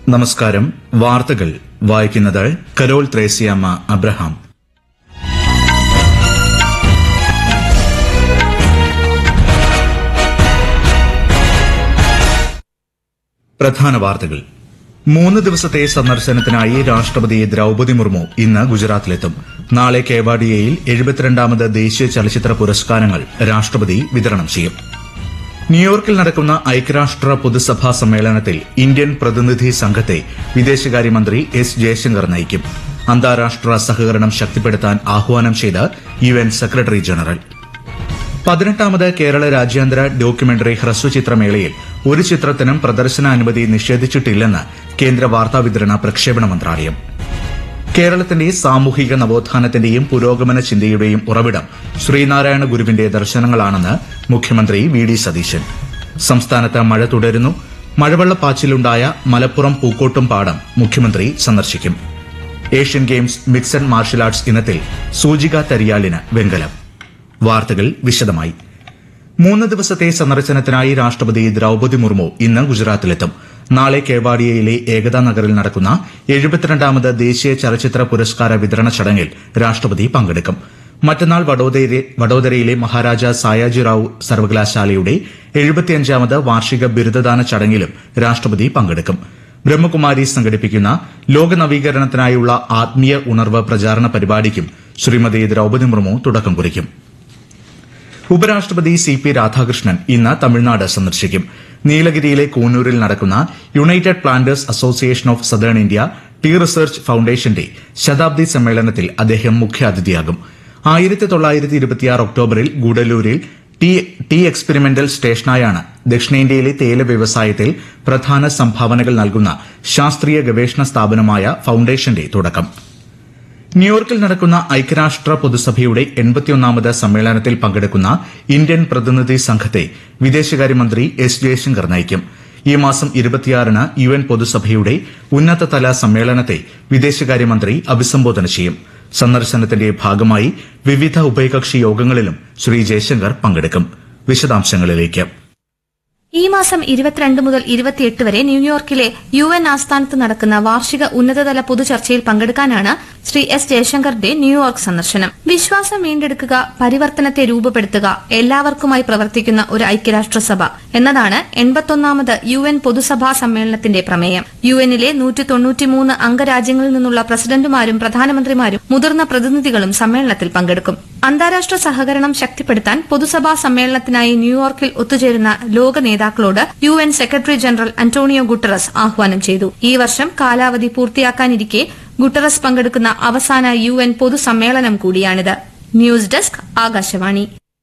നമസ്കാരം വാർത്തകൾ വായിക്കുന്നത് കരോൾ ത്രേസ്യാമ്മ അബ്രഹാം പ്രധാന വാർത്തകൾ മൂന്ന് ദിവസത്തെ സന്ദർശനത്തിനായി രാഷ്ട്രപതി ദ്രൌപതി മുർമു ഇന്ന് ഗുജറാത്തിലെത്തും നാളെ കേവാഡിയയിൽ എഴുപത്തിരണ്ടാമത് ദേശീയ ചലച്ചിത്ര പുരസ്കാരങ്ങൾ രാഷ്ട്രപതി വിതരണം ചെയ്യും ന്യൂയോർക്കിൽ നടക്കുന്ന ഐക്യരാഷ്ട്ര പൊതുസഭാ സമ്മേളനത്തിൽ ഇന്ത്യൻ പ്രതിനിധി സംഘത്തെ വിദേശകാര്യമന്ത്രി എസ് ജയശങ്കർ നയിക്കും അന്താരാഷ്ട്ര സഹകരണം ശക്തിപ്പെടുത്താൻ ആഹ്വാനം ചെയ്ത് യു എൻ സെക്രട്ടറി ജനറൽ പതിനെട്ടാമത് കേരള രാജ്യാന്തര ഡോക്യുമെന്ററി ഹ്രസ്വചിത്രമേളയിൽ ഒരു ചിത്രത്തിനും പ്രദർശനാനുമതി നിഷേധിച്ചിട്ടില്ലെന്ന് കേന്ദ്ര വാർത്താവിതരണ പ്രക്ഷേപണ മന്ത്രാലയം കേരളത്തിന്റെ സാമൂഹിക നവോത്ഥാനത്തിന്റെയും പുരോഗമന ചിന്തയുടെയും ഉറവിടം ശ്രീനാരായണ ഗുരുവിന്റെ ദർശനങ്ങളാണെന്ന് മുഖ്യമന്ത്രി വി ഡി സതീശൻ സംസ്ഥാനത്ത് മഴ തുടരുന്നു മഴവെള്ളപ്പാച്ചിലുണ്ടായ മലപ്പുറം പൂക്കോട്ടും പാടം മുഖ്യമന്ത്രി സന്ദർശിക്കും Asian Games mixed martial arts ഇനത്തിൽ സൂചിക തരിയാലിന് വെങ്കലം വാർത്തകൾ വിശദമായി മൂന്ന് ദിവസത്തെ സന്ദർശനത്തിനായി രാഷ്ട്രപതി ദ്രൌപതി മുർമു ഇന്ന് ഗുജറാത്തിലെത്തും നാളെ കേവാഡിയയിലെ ഏകതാ നഗറിൽ നടക്കുന്ന എഴുപത്തിരണ്ടാമത് ദേശീയ ചലച്ചിത്ര പുരസ്കാര വിതരണ ചടങ്ങിൽ രാഷ്ട്രപതി പങ്കെടുക്കും മറ്റന്നാൾ വഡോദരയിലെ വഡോദരയിലെ മഹാരാജ സായാജിറാവു സർവകലാശാലയുടെ എഴുപത്തിയഞ്ചാമത് വാർഷിക ബിരുദദാന ചടങ്ങിലും രാഷ്ട്രപതി പങ്കെടുക്കും ബ്രഹ്മകുമാരി സംഘടിപ്പിക്കുന്ന ലോക നവീകരണത്തിനായുള്ള ആത്മീയ ഉണർവ് പ്രചാരണ പരിപാടിക്കും ശ്രീമതി ദ്രൌപതി മുർമു തുടക്കം കുറിക്കും ഉപരാഷ്ട്രപതി സി പി രാധാകൃഷ്ണൻ ഇന്ന് തമിഴ്നാട് സന്ദർശിക്കും നീലഗിരിയിലെ കൂനൂരിൽ നടക്കുന്ന United Planters Association of Southern India tea research ഫൌണ്ടേഷന്റെ ശതാബ്ദി സമ്മേളനത്തിൽ അദ്ദേഹം മുഖ്യാതിഥിയാകും ആയിരത്തി തൊള്ളായിരത്തി ഇരുപത്തിയാറ് ഒക്ടോബറിൽ ഗൂഡല്ലൂരിൽ ടീ ടീ എക്സ്പെരിമെന്റൽ സ്റ്റേഷനായാണ് ദക്ഷിണേന്ത്യയിലെ തേയില വ്യവസായത്തിൽ പ്രധാന സംഭാവനകൾ നൽകുന്ന ശാസ്ത്രീയ ഗവേഷണ സ്ഥാപനമായ ഫൌണ്ടേഷന്റെ തുടക്കം ന്യൂയോർക്കിൽ നടക്കുന്ന ഐക്യരാഷ്ട്ര പൊതുസഭയുടെ എൺപത്തിയൊന്നാമത് സമ്മേളനത്തിൽ പങ്കെടുക്കുന്ന ഇന്ത്യൻ പ്രതിനിധി സംഘത്തെ വിദേശകാര്യമന്ത്രി എസ് ജയശങ്കർ നയിക്കും ഈ മാസം ഇരുപത്തിയാറിന് യു എൻ പൊതുസഭയുടെ ഉന്നതതല സമ്മേളനത്തെ വിദേശകാര്യമന്ത്രി അഭിസംബോധന ചെയ്യും സന്ദർശനത്തിന്റെ ഭാഗമായി വിവിധ ഉഭയകക്ഷി യോഗങ്ങളിലും ശ്രീ ജയശങ്കർ പങ്കെടുക്കും വിശദാംശങ്ങളിലേക്ക് ഈ മാസം ഇരുപത്തിരണ്ട് മുതൽ ഇരുപത്തിയെട്ട് വരെ ന്യൂയോർക്കിലെ യു എൻ ആസ്ഥാനത്ത് നടക്കുന്ന വാർഷിക ഉന്നതതല പൊതുചർച്ചയിൽ പങ്കെടുക്കാനാണ് ശ്രീ എസ് ജയശങ്കറിന്റെ ന്യൂയോർക്ക് സന്ദർശനം വിശ്വാസം വീണ്ടെടുക്കുക പരിവർത്തനത്തെ രൂപപ്പെടുത്തുക എല്ലാവർക്കുമായി പ്രവർത്തിക്കുന്ന ഒരു ഐക്യരാഷ്ട്രസഭ എന്നതാണ് എൺപത്തൊന്നാമത് യു എൻ പൊതുസഭാ സമ്മേളനത്തിന്റെ പ്രമേയം യു എന്നിലെ നൂറ്റി തൊണ്ണൂറ്റിമൂന്ന് അംഗരാജ്യങ്ങളിൽ നിന്നുള്ള പ്രസിഡന്റുമാരും പ്രധാനമന്ത്രിമാരും മുതിർന്ന പ്രതിനിധികളും സമ്മേളനത്തിൽ പങ്കെടുക്കും അന്താരാഷ്ട്ര സഹകരണം ശക്തിപ്പെടുത്താൻ പൊതുസഭാ സമ്മേളനത്തിനായി ന്യൂയോർക്കിൽ ഒത്തുചേരുന്ന ലോക നേതാക്കളോട് U N secretary general Antonio Guterres ആഹ്വാനം ചെയ്തു ഈ വർഷം കാലാവധി പൂർത്തിയാക്കാനിരിക്കെ ഗുട്ടറസ് പങ്കെടുക്കുന്ന അവസാന യു എൻ പൊതുസമ്മേളനം കൂടിയാണിത് ന്യൂസ് ഡെസ്ക് ആകാശവാണി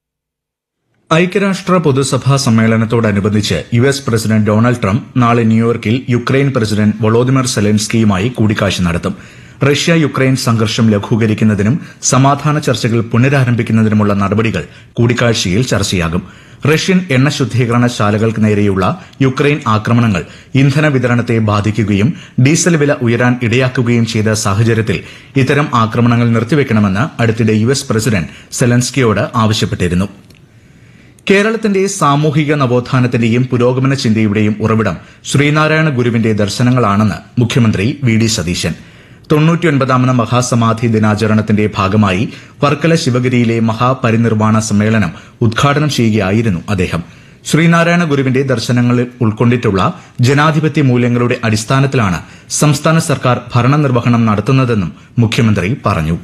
ഐക്യരാഷ്ട്ര പൊതുസഭാ സമ്മേളനത്തോടനുബന്ധിച്ച് U S president Donald Trump നാളെ ന്യൂയോർക്കിൽ യുക്രൈൻ പ്രസിഡന്റ് വൊളോദിമിർ സെലൻസ്കിയുമായി കൂടിക്കാഴ്ച നടത്തും റഷ്യ യുക്രൈൻ സംഘർഷം ലഘൂകരിക്കുന്നതിനും സമാധാന ചർച്ചകൾ പുനരാരംഭിക്കുന്നതിനുമുള്ള നടപടികൾ കൂടിക്കാഴ്ചയിൽ ചർച്ചയാകും റഷ്യൻ എണ്ണ ശുദ്ധീകരണ ശാലകൾക്ക് നേരെയുള്ള യുക്രൈൻ ആക്രമണങ്ങൾ ഇന്ധന വിതരണത്തെ ബാധിക്കുകയും ഡീസൽ വില ഉയരാൻ ഇടയാക്കുകയും ചെയ്ത സാഹചര്യത്തിൽ ഇത്തരം ആക്രമണങ്ങൾ നിർത്തിവെക്കണമെന്ന് അടുത്തിടെ യു എസ് പ്രസിഡന്റ് സെലൻസ്കിയോട് ആവശ്യപ്പെട്ടിരുന്നു കേരളത്തിന്റെ സാമൂഹിക നവോത്ഥാനത്തിന്റെയും പുരോഗമന ചിന്തയുടെയും ഉറവിടം ശ്രീനാരായണ ഗുരുവിന്റെ ദർശനങ്ങളാണെന്ന് മുഖ്യമന്ത്രി വി ഡി സതീശൻ തൊണ്ണൂറ്റിയൊൻപതാമത് മഹാസമാധി ദിനാചരണത്തിന്റെ ഭാഗമായി വർക്കല ശിവഗിരിയിലെ മഹാപരിനിർവാണ സമ്മേളനം ഉദ്ഘാടനം ചെയ്യുകയായിരുന്നു അദ്ദേഹം ശ്രീനാരായണ ഗുരുവിന്റെ ദർശനങ്ങളിൽ ഉൾക്കൊണ്ടിട്ടുള്ള ജനാധിപത്യ മൂല്യങ്ങളുടെ അടിസ്ഥാനത്തിലാണ് സംസ്ഥാന സർക്കാർ ഭരണനിർവഹണം നടത്തുന്നതെന്നും മുഖ്യമന്ത്രി പറഞ്ഞു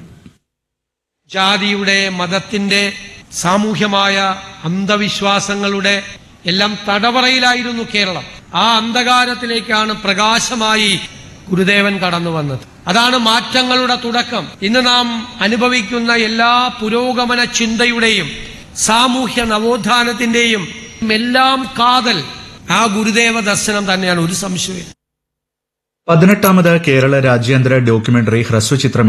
ജാതിയുടെ മതത്തിന്റെ സാമൂഹ്യമായ അന്ധവിശ്വാസങ്ങളുടെ എല്ലാം തടവറയിലായിരുന്നു കേരളം ആ അന്ധകാരത്തിലേക്കാണ് പ്രകാശമായി ഗുരുദേവൻ കടന്നു വന്നത് അതാണ് മാറ്റങ്ങളുടെ തുടക്കം ഇന്ന് നാം അനുഭവിക്കുന്ന എല്ലാ പുരോഗമന ചിന്തയുടെയും സാമൂഹ്യ നവോത്ഥാനത്തിന്റെയും എല്ലാം കാതൽ ആ ഗുരുദേവ ദർശനം തന്നെയാണ് ഒരു സംശയം പതിനെട്ടാമത് കേരള രാജ്യാന്തര ഡോക്യുമെന്ററി ഹ്രസ്വചിത്ര